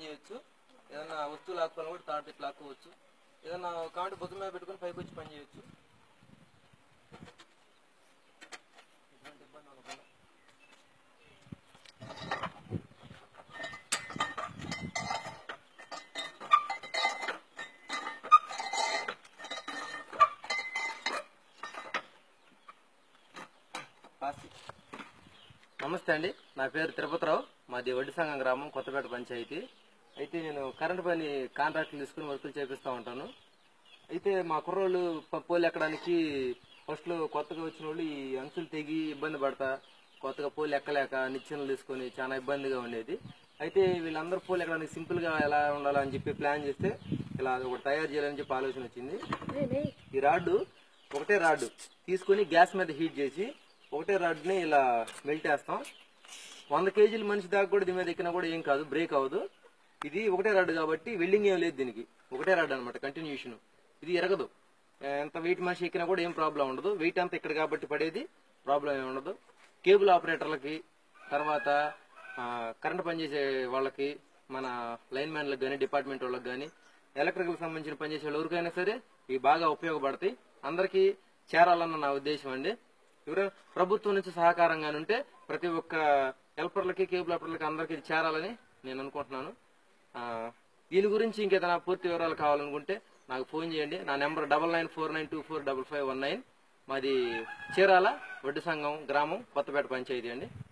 చేయొచ్చు ఏదైనా వస్తువు లాక్కోవాలని కూడా తాడు ఇట్లా లాక్కోవచ్చు ఏదైనా కాంటు భుజం మీద పెట్టుకుని పైకి వచ్చి పని చేయొచ్చు ఎటువంటి ఇబ్బంది ఉండకుండా. పాసి. నమస్తే అండి నా పేరు తిరుపతిరావు మాది వడ్డి సంఘం గ్రామం కొత్తపేట పంచాయతీ అయితే నేను కరెంట్ పని కాంట్రాక్ట్లు తీసుకుని వర్కులు చేపిస్తూ ఉంటాను అయితే మా కుర్రోళ్ళు ప- పోలు ఎక్కడానికి ఫస్ట్ లో కొత్తగా వచ్చిన వాళ్ళు ఈ అంచులు తెగి ఇబ్బంది పడతా కొత్తగా పోలు ఎక్కలేక నిచ్చెనలు తీసుకొని చాలా ఇబ్బందిగా ఉండేది అయితే వీళ్ళందరూ పోలు ఎక్కడానికి సింపుల్ గా ఎలా ఉండాలని చెప్పి ప్లాన్ చేస్తే ఇలా ఒకటి తయారు చేయాలని చెప్పి ఆలోచన వచ్చింది ఈ రాడ్డు ఒకటే రాడ్డు తీసుకొని గ్యాస్ మీద హీట్ చేసి ఒకటే రాడ్ని ఇలా మెల్ట్ వేస్తాం వంద కేజీల మనిషి దాకా కూడా దీని మీద ఎక్కినా కూడా ఏం కాదు బ్రేక్ అవ్వదు ఇది ఒకటే రాడ్ కాబట్టి వెల్డింగ్ ఏం లేదు దీనికి ఒకటే రాడ్ అనమాట కంటిన్యూషన్ ఇది ఎరగదు ఎంత వెయిట్ మనిషి ఎక్కినా కూడా ఏం ప్రాబ్లం ఉండదు వెయిట్ అంతా ఇక్కడ కాబట్టి పడేది ప్రాబ్లం ఏమి ఉండదు కేబుల్ ఆపరేటర్లకి తర్వాత ఆ, కరెంట్ పనిచేసే వాళ్ళకి మన లైన్ మ్యాన్లకు కానీ డిపార్ట్మెంట్ వాళ్ళకి కానీ ఎలక్ట్రికల్ సంబంధించిన పనిచేసే వాళ్ళు ఎవరికైనా సరే ఇవి బాగా ఉపయోగపడతాయి అందరికీ చేరాలన్న నా ఉద్దేశం అండి ఎవరైనా ప్రభుత్వం నుంచి సహకారంగా ఉంటే ప్రతి ఒక్క హెల్పర్లకి కేబుల్ ఆపరేటర్లకి అందరికీ ఇది చేరాలని నేను అనుకుంటున్నాను ఆ, దీని గురించి ఇంకేదైనా పూర్తి వివరాలు కావాలనుకుంటే నాకు ఫోన్ చేయండి నా number double nine four nine two four double five one nine మాది చీరాల వడ్డు సంఘం గ్రామం కొత్తపేట పంచాయతీ అండి